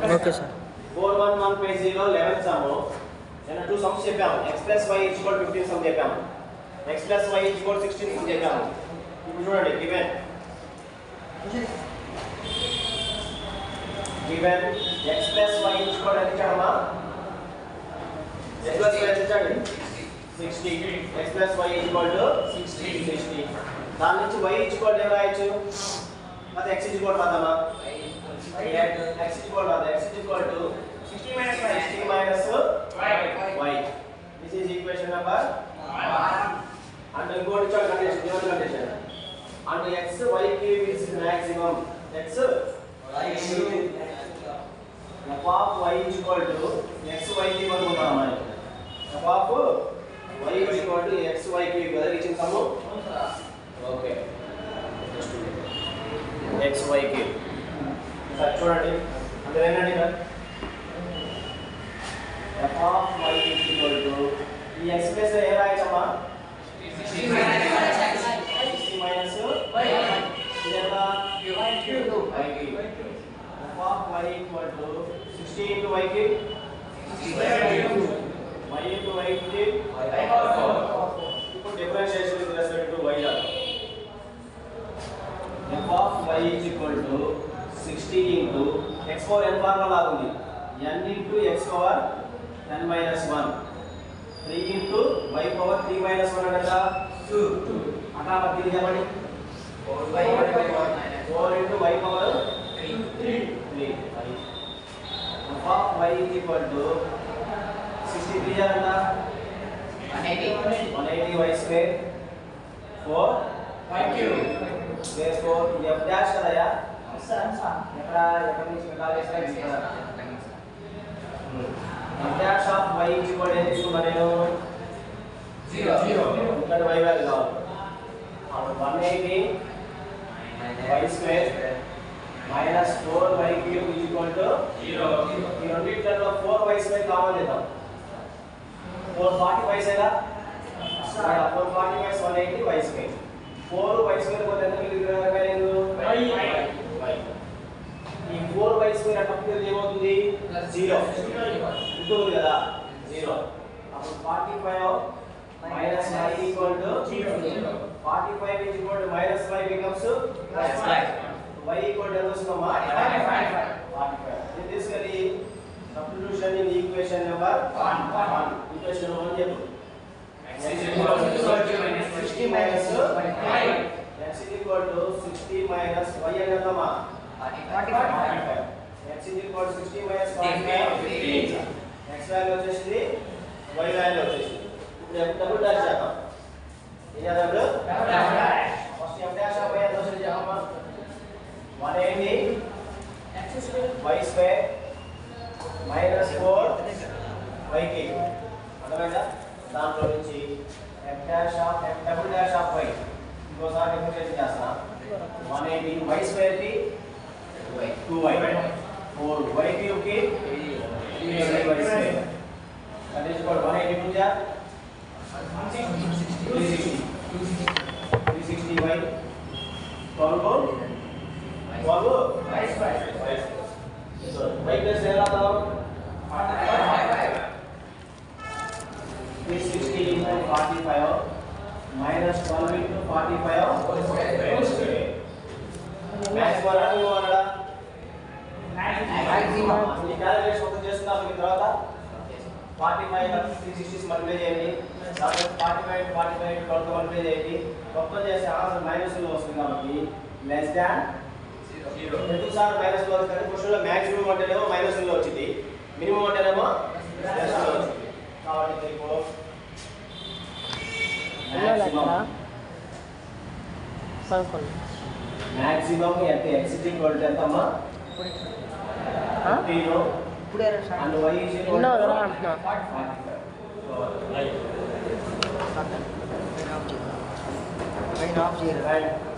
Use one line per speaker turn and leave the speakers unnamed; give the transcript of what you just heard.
Okay sir
four one one పేజీలో eleventh sum నేను two sums చెప్పాము ఎక్స్ ప్లస్ వై ఈజ్ కూడా fifteen sum చెప్పాము ఎక్స్ ప్లస్ వై ఈజ్ కూడా sixteen sum చెప్పాము ఇప్పుడు చూడండి given given X plus Y is కూడా ఎంత ఇచ్చాడమ్మా ఎక్స్ ప్లస్ వై ఎంత ఇచ్చాడు sixty X plus Y is equal to sixty sixty దాని నుంచి వై ఈజ్ ఈక్వల్ ఏం రాయొచ్చు అది ఎక్స్ ఈజ్ ఈక్వల్ రాదమ్మా x is equal to x is equal to 60 minus y 60 minus y this is equation number 1 and ఇంకోటి చూడండి condition given condition and x y cube is maximum x y cube f of y is equal to x y cube అనుకుంటాం మనం f of y is equal to x y cube కదా ఇచ్చిన సమ్ము okay x y cube sir చూడండి అందులో ఏంటండి sir F of Y equal to ఈ express ఏ రాయచ్చమ్మా సిక్స్టీ మైనస్ ఇదంతా F of Y equal to sixty into వైకి వై ఇంటూ వైకి ఇప్పుడు differentiation with respect to Y F of Y is equal to sixty into X power N formula లాగుంది N into X power N minus one three into Y power three minus one అంటే two అట్లా మరి దీన్ని చెప్పండి four into Y power three three F of Y is equal to sixty three ఎంత one eighty Y square four Therefore, f dash కదయ్యా ఎక్కడ ఎక్కడి నుంచి పెట్టాలి f dash of y is equal to ఏం తీసుకున్నా నేను ఇక్కడ y వాల్యూ కావాలి అప్పుడు one eighty Y square minus four Y cube is equal to ఈ రెండింటిలో ఫోర్ వై స్క్వేర్ కావాలి చేద్దాం ఫోర్ ఫార్టీ వైసేగా four forty Y's one eighty Y square four Y square పోతే ఎంత మిగిలింది ఈ ఫోర్ వై స్క్వేర్ అట్లా మిగిలింది ఏమవుతుంది జీరో ఉంటుంది కదా జీరో అప్పుడు forty five minus Y equal to forty five is equal to minus five becomes Y equal to ఎంత వస్తుందమ్మా ఫార్టీ ఫైవ్ ఇది తీసుకెళ్ళి substitution in equation number one equation one చెప్పు sixty minus x is equal to 60 minus y అని ఎంతమ్మా x is equal to 60 minus 45 x వాల్యూ వచ్చేసింది y వాల్యూ వచ్చేసింది ఇప్పుడు f డబుల్ డాష్ చేద్దాం ఏం చేద్దాం first f dash of y ఎంత వస్తుంది చెప్పమ్మా 180 y స్క్వేర్ మైనస్ 4 y కి అర్థమైందా దాంట్లో నుంచి f dash of f double dash of y ఇంకోసారి డిఫరెన్షియేట్ చేస్తా 180 y స్క్వేర్ కి 2y 4 y క్యూబ్ కి 3y square that is equal to 180 ja 360 360 y 12 12 y square so y plus ఎలా రాద్దాం 360 into 45 minus 12 into 45 మ్యాథ్స్ వల్ల నువ్వు అనడా ఈ calculation మొత్తం చేస్తున్నా మీకు తర్వాత forty five three sixties multiply చేయండి దాంట్లో forty five forty five twelve multiply చేయండి మొత్తం చేస్తే ఆన్సర్ మైనస్ లో వస్తుంది కాబట్టి లెస్ దాన్ ఎందుకు సార్ మైనస్ లో వస్తుంది క్వశ్చన్లో మ్యాక్సిమం అంటేనేమో మైనస్ లో వచ్చింది మినిమం అంటేనేమో ప్లస్ లో వచ్చింది కాబట్టి ఇప్పుడు maximum
చదువుకోండి
maximum అంటే x is equal to ఎంతమ్మా
ఆ?
15
ఇప్పుడే
and y is equal
విన్నావు
to
కదా అంటున్నా
45 so right
ఆఫ్ చేయరు
and